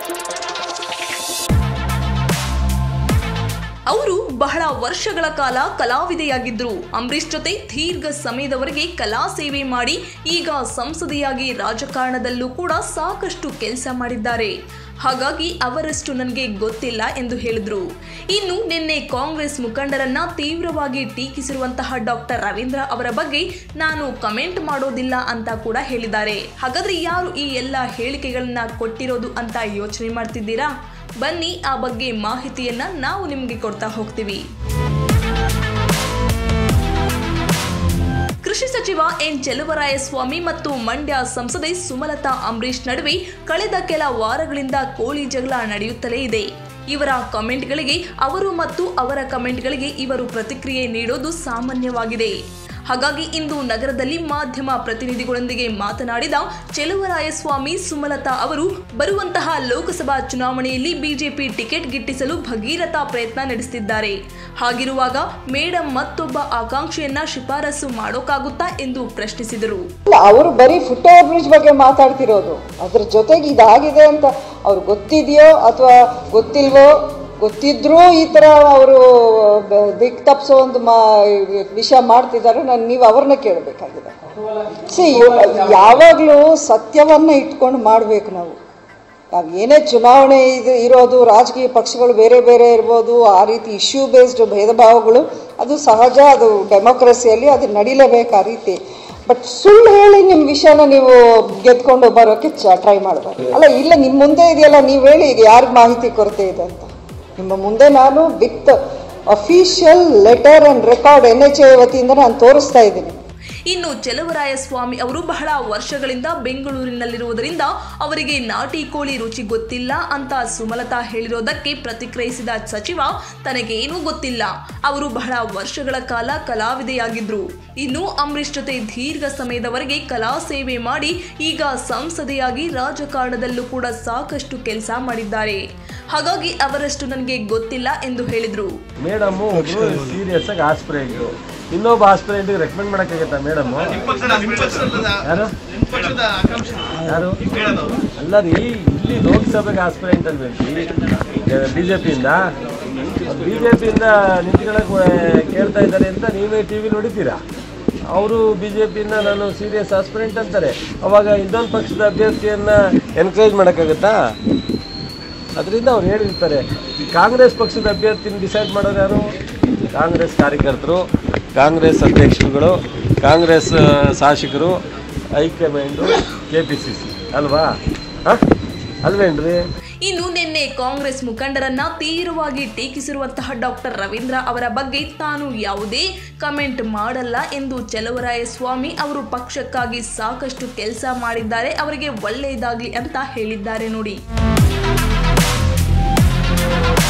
ಅವರು ಬಹಳ ವರ್ಷಗಳ ಕಾಲ ಕಲಾವಿದೆಯಾಗಿದ್ರು ಅಂಬರೀಷ್ ಜೊತೆ ದೀರ್ಘ ಸಮಯದವರೆಗೆ ಕಲಾ ಸೇವೆ ಮಾಡಿ ಈಗ ಸಂಸದೆಯಾಗಿ ರಾಜಕಾರಣದಲ್ಲೂ ಕೂಡ ಸಾಕಷ್ಟು ಕೆಲಸ ಮಾಡಿದ್ದಾರೆ ಹಾಗಾಗಿ ಅವರಷ್ಟು ನನಗೆ ಗೊತ್ತಿಲ್ಲ ಎಂದು ಹೇಳಿದ್ರು ಇನ್ನು ನಿನ್ನೆ ಕಾಂಗ್ರೆಸ್ ಮುಖಂಡರನ್ನ ತೀವ್ರವಾಗಿ ಟೀಕಿಸಿರುವಂತಹ ಡಾಕ್ಟರ್ ರವೀಂದ್ರ ಅವರ ಬಗ್ಗೆ ನಾನು ಕಮೆಂಟ್ ಮಾಡೋದಿಲ್ಲ ಅಂತ ಕೂಡ ಹೇಳಿದ್ದಾರೆ ಹಾಗಾದ್ರೆ ಯಾರು ಈ ಎಲ್ಲ ಹೇಳಿಕೆಗಳನ್ನ ಕೊಟ್ಟಿರೋದು ಅಂತ ಯೋಚನೆ ಮಾಡ್ತಿದ್ದೀರಾ ಬನ್ನಿ ಆ ಬಗ್ಗೆ ಮಾಹಿತಿಯನ್ನ ನಾವು ನಿಮಗೆ ಕೊಡ್ತಾ ಹೋಗ್ತೀವಿ ಕೃಷಿ ಸಚಿವ ಎನ್ ಚೆಲುವರಾಯಸ್ವಾಮಿ ಮತ್ತು ಮಂಡ್ಯ ಸಂಸದೆ ಸುಮಲತಾ ಅಂಬರೀಶ್ ನಡುವೆ ಕಳೆದ ಕೆಲ ವಾರಗಳಿಂದ ಕೋಳಿ ಜಗಳ ನಡೆಯುತ್ತಲೇ ಇದೆ ಇವರ ಕಮೆಂಟ್ಗಳಿಗೆ ಅವರು ಮತ್ತು ಅವರ ಕಮೆಂಟ್ಗಳಿಗೆ ಇವರು ಪ್ರತಿಕ್ರಿಯೆ ನೀಡೋದು ಸಾಮಾನ್ಯವಾಗಿದೆ ಹಾಗಾಗಿ ಇಂದು ನಗರದಲ್ಲಿ ಮಾಧ್ಯಮ ಪ್ರತಿನಿಧಿಗಳೊಂದಿಗೆ ಮಾತನಾಡಿದ ಚೆಲುವರಾಯಸ್ವಾಮಿ ಸುಮಲತಾ ಅವರು ಬರುವಂತಹ ಲೋಕಸಭಾ ಚುನಾವಣೆಯಲ್ಲಿ ಬಿಜೆಪಿ ಟಿಕೆಟ್ ಗಿಟ್ಟಿಸಲು ಭಗೀರಥ ಪ್ರಯತ್ನ ನಡೆಸುತ್ತಿದ್ದಾರೆ ಹಾಗಿರುವಾಗ ಮೇಡಮ್ ಮತ್ತೊಬ್ಬ ಆಕಾಂಕ್ಷೆಯನ್ನ ಶಿಫಾರಸು ಮಾಡೋಕ್ಕಾಗುತ್ತಾ ಎಂದು ಪ್ರಶ್ನಿಸಿದರು ಇಲ್ಲ ಅವರು ಬರೀ ಫುಟ್ ಓವರ್ ಬ್ರಿಡ್ಜ್ ಬಗ್ಗೆ ಮಾತಾಡ್ತಿರೋದು ಅದ್ರ ಜೊತೆಗೆ ಇದಾಗಿದೆ ಅಂತ ಅವ್ರು ಗೊತ್ತಿದೆಯೋ ಅಥವಾ ಗೊತ್ತಿಲ್ವೋ ಗೊತ್ತಿದ್ರೂ ಈ ಥರ ಅವರು ದಿಕ್ ತಪ್ಪಿಸೋ ಒಂದು ಮಾ ವಿಷಯ ಮಾಡ್ತಿದ್ದಾರೆ ನಾನು ನೀವು ಅವ್ರನ್ನ ಕೇಳಬೇಕಾಗಿದೆ ಸಿ ಯಾವಾಗಲೂ ಸತ್ಯವನ್ನ ಇಟ್ಕೊಂಡು ಮಾಡಬೇಕು ನಾವು ನಾವು ಏನೇ ಚುನಾವಣೆ ಇದು ಇರೋದು ರಾಜಕೀಯ ಪಕ್ಷಗಳು ಬೇರೆ ಬೇರೆ ಇರ್ಬೋದು ಆ ರೀತಿ ಇಶ್ಯೂ ಬೇಸ್ಡ್ ಭೇದ ಭಾವಗಳು ಅದು ಸಹಜ ಅದು ಡೆಮೋಕ್ರಸಿಯಲ್ಲಿ ಅದು ನಡಿಲೇಬೇಕು ಆ ರೀತಿ ಬಟ್ ಸುಳ್ಳು ಹೇಳಿ ನಿಮ್ಮ ವಿಷಯನ ನೀವು ಗೆದ್ಕೊಂಡು ಬರೋಕ್ಕೆ ಟ್ರೈ ಮಾಡಬಾರ್ದು ಅಲ್ಲ ಇಲ್ಲ ನಿಮ್ಮ ಮುಂದೆ ಇದೆಯಲ್ಲ ನೀವು ಹೇಳಿ ಈಗ ಯಾರಿಗೆ ಮಾಹಿತಿ ಕೊರತೆ ಇದೆ ಅಂತ ನಿಮ್ಮ ಮುಂದೆ ನಾನು with official letter and record N H A ವತಿಯಿಂದ ನಾನು ತೋರಿಸ್ತಾ ಇದ್ದೀನಿ ಇನ್ನು ಚೆಲುವರಾಯಸ್ವಾಮಿ ಅವರು ಬಹಳ ವರ್ಷಗಳಿಂದ ಬೆಂಗಳೂರಿನಲ್ಲಿರುವುದರಿಂದ ಅವರಿಗೆ ನಾಟಿ ಕೋಳಿ ರುಚಿ ಗೊತ್ತಿಲ್ಲ ಅಂತ ಸುಮಲತಾ ಹೇಳಿರೋದಕ್ಕೆ ಪ್ರತಿಕ್ರಿಯಿಸಿದ ಸಚಿವ ತನಗೇನೂ ಗೊತ್ತಿಲ್ಲ ಅವರು ಬಹಳ ವರ್ಷಗಳ ಕಾಲ ಕಲಾವಿದೆಯಾಗಿದ್ರು ಇನ್ನು ಅಂಬರೀಷ್ ಜೊತೆ ದೀರ್ಘ ಸಮಯದವರೆಗೆ ಕಲಾ ಸೇವೆ ಮಾಡಿ ಈಗ ಸಂಸದೆಯಾಗಿ ರಾಜಕಾರಣದಲ್ಲೂ ಕೂಡ ಸಾಕಷ್ಟು ಕೆಲಸ ಮಾಡಿದ್ದಾರೆ ಹಾಗಾಗಿ ಅವರಷ್ಟು ನನಗೆ ಗೊತ್ತಿಲ್ಲ ಎಂದು ಹೇಳಿದ್ರು ಮೇಡಮ್ ಒಬ್ರು ಸೀರಿಯಸ್ ಆಗಿ ಆಸ್ಪಿರೆಂಟ್ ಇನ್ನೊಬ್ಬ ಆಸ್ಪಿರೆಂಟ್ ರೆಕಮೆಂಡ್ ಮಾಡಕ್ಕಾಗತ್ತಾ ಮೇಡಮ್ ಯಾರು ಯಾರು ಅಲ್ಲ ರೀ ಇಲ್ಲಿ ಲೋಕಸಭೆಗೆ ಆಸ್ಪಿರೆಂಟ್ ಅಲ್ವೇನ್ರಿ ಬಿಜೆಪಿಯಿಂದ ಬಿಜೆಪಿಯಿಂದ ನಿಂತ್ಕೊಳಕ್ ಕೇಳ್ತಾ ಇದ್ದಾರೆ ಅಂತ ನೀವೇ ಟಿ ವಿ ನೋಡಿದ್ದೀರಾ ಅವರು ಬಿ ಜೆ ಪಿಯಿಂದ ನಾನು ಸೀರಿಯಸ್ ಆಸ್ಪಿರೆಂಟ್ ಅಂತಾರೆ ಅವಾಗ ಇನ್ನೊಂದು ಪಕ್ಷದ ಅಭ್ಯರ್ಥಿಯನ್ನ ಎನ್ಕರೇಜ್ ಮಾಡೋಕ್ಕಾಗತ್ತಾ ಅದರಿಂದ ಅವ್ರು ಹೇಳಿರ್ತಾರೆ ಈ ಕಾಂಗ್ರೆಸ್ ಪಕ್ಷದ ಅಭ್ಯರ್ಥಿನ ಡಿಸೈಡ್ ಮಾಡೋರು ಯಾರು ಕಾಂಗ್ರೆಸ್ ಕಾರ್ಯಕರ್ತರು ಕಾಂಗ್ರೆಸ್ ಅಧ್ಯಕ್ಷರುಗಳು ಕಾಂಗ್ರೆಸ್ ಆ, ಶಾಸಕರು high command K P C C ಅಲ್ವಾ ಹಾಂ ಅಲ್ವೇನ್ರಿ ಇನ್ನು ನಿನ್ನೆ ಕಾಂಗ್ರೆಸ್ ಮುಖಂಡರನ್ನ ತೀವ್ರವಾಗಿ ಟೀಕಿಸಿರುವಂತಹ ಡಾಕ್ಟರ್ ರವೀಂದ್ರ ಅವರ ಬಗ್ಗೆ ತಾನು ಯಾವುದೇ ಕಮೆಂಟ್ ಮಾಡಲ್ಲ ಎಂದು ಚೆಲುವರಾಯಸ್ವಾಮಿ ಅವರು ಪಕ್ಷಕ್ಕಾಗಿ ಸಾಕಷ್ಟು ಕೆಲಸ ಮಾಡಿದ್ದಾರೆ ಅವರಿಗೆ ಒಳ್ಳೆಯದಾಗಲಿ ಅಂತ ಹೇಳಿದ್ದಾರೆ ನೋಡಿ